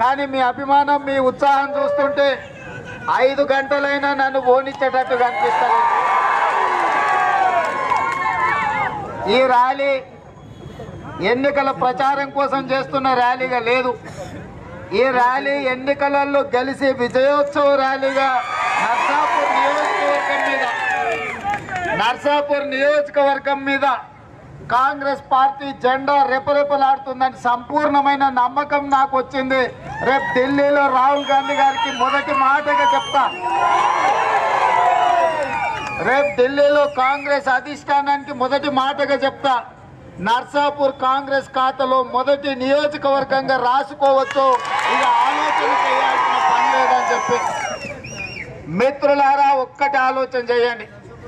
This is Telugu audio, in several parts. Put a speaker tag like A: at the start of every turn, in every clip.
A: కానీ మీ అభిమానం మీ ఉత్సాహం చూస్తుంటే ఐదు గంటలైనా నన్ను ఓనిచ్చేటట్టు కనిపిస్తారు ఈ ర్యాలీ ఎన్నికల ప్రచారం కోసం చేస్తున్న ర్యాలీగా లేదు ఈ ర్యాలీ ఎన్నికలలో గెలిచి విజయోత్సవ ర్యాలీగా నర్సాపూర్ నియోజకవర్గం మీద నర్సాపూర్ నియోజకవర్గం మీద కాంగ్రెస్ పార్టీ జెండా రెపరెపలాడుతుందని సంపూర్ణమైన నమ్మకం నాకు వచ్చింది రేపు ఢిల్లీలో రాహుల్ గాంధీ గారికి మొదటి మాటగా చెప్తా రేపు ఢిల్లీలో కాంగ్రెస్ అధిష్టానానికి మొదటి మాటగా చెప్తా నర్సాపూర్ కాంగ్రెస్ ఖాతాలో మొదటి నియోజకవర్గంగా రాసుకోవచ్చు ఇక ఆలోచన చేయాల్సిన పని లేదని చెప్పి మిత్రులారా ఒక్కటి ఆలోచన చేయండి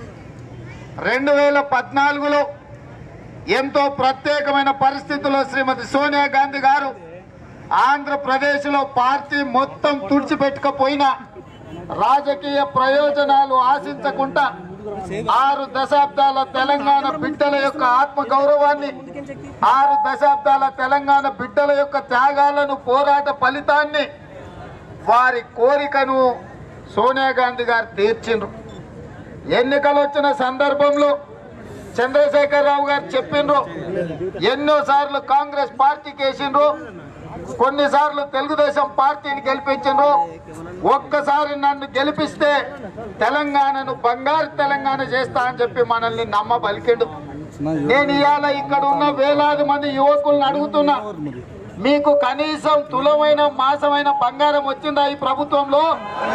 A: రెండు వేల పద్నాలుగులో ఎంతో ప్రత్యేకమైన పరిస్థితుల్లో శ్రీమతి సోనియా గాంధీ గారు ఆంధ్రప్రదేశ్లో పార్టీ మొత్తం తుడిచిపెట్టుకపోయినా రాజకీయ ప్రయోజనాలు ఆశించకుండా ఆరు దశాబ్దాల తెలంగాణ బిడ్డల యొక్క ఆత్మ గౌరవాన్ని ఆరు దశాబ్దాల తెలంగాణ బిడ్డల యొక్క త్యాగాలను పోరాట ఫలితాన్ని వారి కోరికను సోనియా గాంధీ గారు తీర్చిండ్రు ఎన్నికలు వచ్చిన సందర్భంలో చంద్రశేఖరరావు గారు చెప్పిండ్రు ఎన్నో సార్లు కాంగ్రెస్ పార్టీకి వేసిండ్రు కొన్నిసార్లు తెలుగుదేశం పార్టీని గెలిపించిండ్రు ఒక్కసారి నన్ను గెలిపిస్తే తెలంగాణను బంగారు తెలంగాణ చేస్తా అని చెప్పి మనల్ని నమ్మ పలికిండు నేను ఇవాళ ఇక్కడ ఉన్న వేలాది మంది యువకులను అడుగుతున్నా మీకు కనీసం తులమైన మాసమైన బంగారం వచ్చిందా ఈ ప్రభుత్వంలో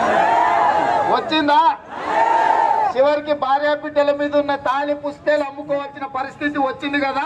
A: వచ్చిందా చివరికి భార్య బిడ్డల మీద ఉన్న తాళి పుస్తేలు అమ్ముకోవాల్సిన పరిస్థితి వచ్చింది కదా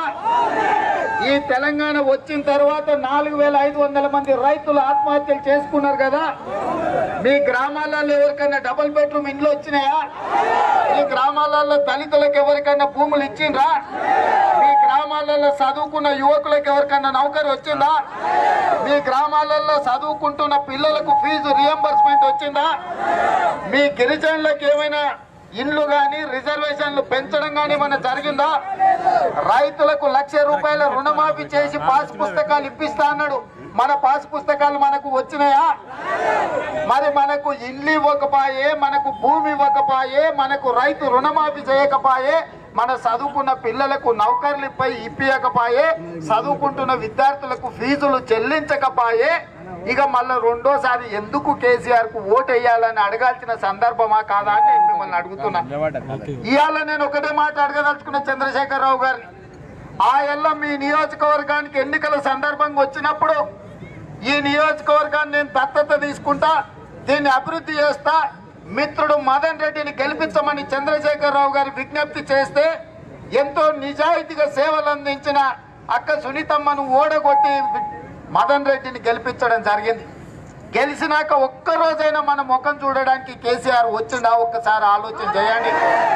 A: ఈ తెలంగాణ వచ్చిన తర్వాత నాలుగు వేల ఐదు వందల మంది రైతులు ఆత్మహత్యలు చేసుకున్నారు కదా మీ గ్రామాలలో ఎవరికైనా డబుల్ బెడ్రూమ్ ఇండ్లు వచ్చినాయా మీ గ్రామాలలో దళితులకు ఎవరికైనా భూములు ఇచ్చిండ్రా మీ గ్రామాలలో చదువుకున్న యువకులకు ఎవరికైనా నౌకరి వచ్చిందా మీ గ్రామాలలో చదువుకుంటున్న పిల్లలకు ఫీజు రియంబర్స్మెంట్ వచ్చిందా మీ గిరిజనులకు ఏమైనా ఇండ్లు కానీ రిజర్వేషన్లు పెంచడం కానీ మన జరిగిందా రైతులకు లక్ష రూపాయల రుణమాఫీ చేసి పాస్ పుస్తకాలు ఇప్పిస్తా అన్నాడు మన పాస్ పుస్తకాలు మనకు వచ్చినాయా మరి మనకు ఇల్లు ఇవ్వకపాయే మనకు భూమి ఇవ్వకపాయే మనకు రైతు రుణమాఫీ చేయకపాయే మన చదువుకున్న పిల్లలకు నౌకర్లు ఇప్పై ఇప్పియకపాయే చదువుకుంటున్న విద్యార్థులకు ఫీజులు చెల్లించకపాయే ఇక మళ్ళీ రెండోసారి ఎందుకు కేసీఆర్ కు ఓటు వేయాలని అడగాల్సిన సందర్భమా కాదా అని నేను మిమ్మల్ని అడుగుతున్నా ఇవాళ నేను ఒకటే మాట అడగదలుచుకున్న చంద్రశేఖరరావు గారిని ఆ ఎల్ల మీ నియోజకవర్గానికి ఎన్నికల సందర్భంగా వచ్చినప్పుడు ఈ నియోజకవర్గాన్ని నేను దత్తత తీసుకుంటా దీన్ని అభివృద్ధి చేస్తా మిత్రుడు మదన్ రెడ్డిని గెలిపించమని చంద్రశేఖరరావు గారి విజ్ఞప్తి చేస్తే ఎంతో నిజాయితీగా సేవలు అందించిన అక్క సునీతమ్మను ఓడగొట్టి మదన్ రెడ్డిని గెలిపించడం జరిగింది గెలిచినాక ఒక్క రోజైనా మన ముఖం చూడడానికి కేసీఆర్ వచ్చిందా ఒక్కసారి ఆలోచన చేయండి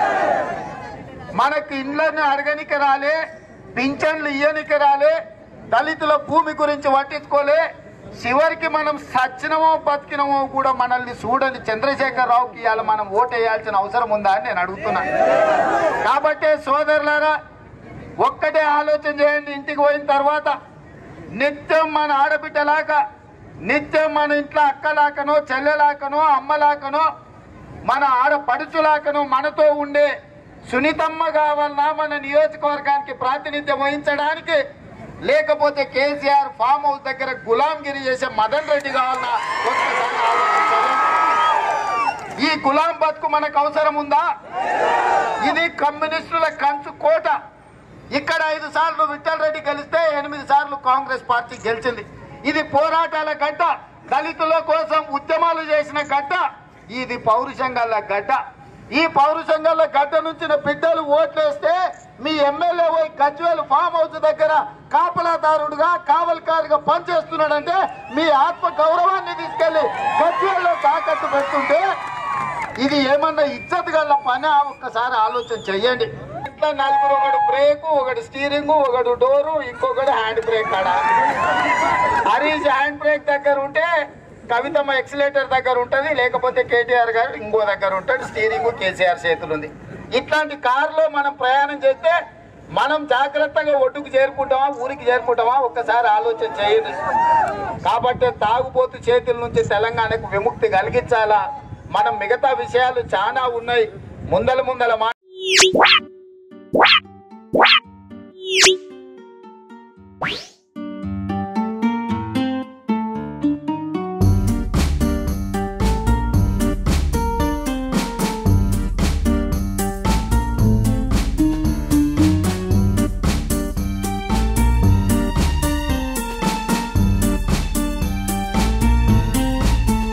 A: మనకి ఇండ్లని అడగనికి రాలే పింఛన్లు ఇయ్యనికి రాలే దళితుల భూమి గురించి పట్టించుకోలే చివరికి మనం సచ్చినమో బతికినమో కూడా మనల్ని చూడని చంద్రశేఖర్ రావుకి ఇవాళ మనం ఓటేయాల్సిన అవసరం ఉందా అని నేను అడుగుతున్నా కాబట్టి సోదరులారా ఒక్కటే ఆలోచన చేయండి ఇంటికి పోయిన తర్వాత నిత్యం మన ఆడబిడ్డలాగా నిత్యం మన ఇంట్లో అక్కలాకనో చెల్లెలాకనో అమ్మలాకనో మన ఆడపడుచులాకనో మనతో ఉండే సునీతమ్మ కావాలన్నా మన నియోజకవర్గానికి ప్రాతినిధ్యం వహించడానికి లేకపోతే కేసీఆర్ ఫామ్ హౌస్ దగ్గర గులాంగిరి చేసే మదన్ రెడ్డి కావాలన్నా ఒక్కసారి ఆలోచించాలి ఈ గులాం బతుకు మనకు అవసరం ఉందా ఇది కమ్యూనిస్టుల కంచు కోట ఇక్కడ ఐదు సార్లు విఠల్ రెడ్డి గెలిస్తే ఎనిమిది సార్లు కాంగ్రెస్ పార్టీ గెలిచింది ఇది పోరాటాల గడ్డ దళితుల కోసం ఉద్యమాలు చేసిన గడ్డ ఇది పౌరుషంగాల గడ్డ ఈ పౌరుషంగాల గడ్డ నుంచి బిడ్డలు ఓట్లేస్తే మీ ఎమ్మెల్యే పోయి గజ్వేల్ ఫామ్ హౌస్ దగ్గర కాపలాదారుడుగా కావల్కారుగా పనిచేస్తున్నాడంటే మీ ఆత్మ గౌరవాన్ని తీసుకెళ్లి గజ్వేల్లో తాకట్టు పెడుతుంటే ఇది ఏమన్నా ఇజ్జత్ గల పని ఒక్కసారి ఆలోచన చెయ్యండి ఇట్లా నలుగురు ఒకడు బ్రేక్ ఒకటి స్టీరింగ్ ఒకడు డోరు ఇంకొకటి హ్యాండ్ బ్రేక్ కాడ హరీష్ హ్యాండ్ బ్రేక్ దగ్గర ఉంటే కవితమ్మ ఎక్సిలేటర్ దగ్గర ఉంటది లేకపోతే కేటీఆర్ గారు ఇంకో దగ్గర ఉంటాడు స్టీరింగ్ కేసీఆర్ చేతులు ఉంది ఇట్లాంటి కారులో మనం ప్రయాణం చేస్తే మనం జాగ్రత్తగా ఒడ్డుకు చేరుకుంటామా ఊరికి చేరుకుంటామా ఒక్కసారి ఆలోచన చేయండి కాబట్టి తాగుబోతు చేతుల నుంచి తెలంగాణకు విముక్తి కలిగించాలా మనం మిగతా విషయాలు చాలా ఉన్నాయి ముందల ముందల మా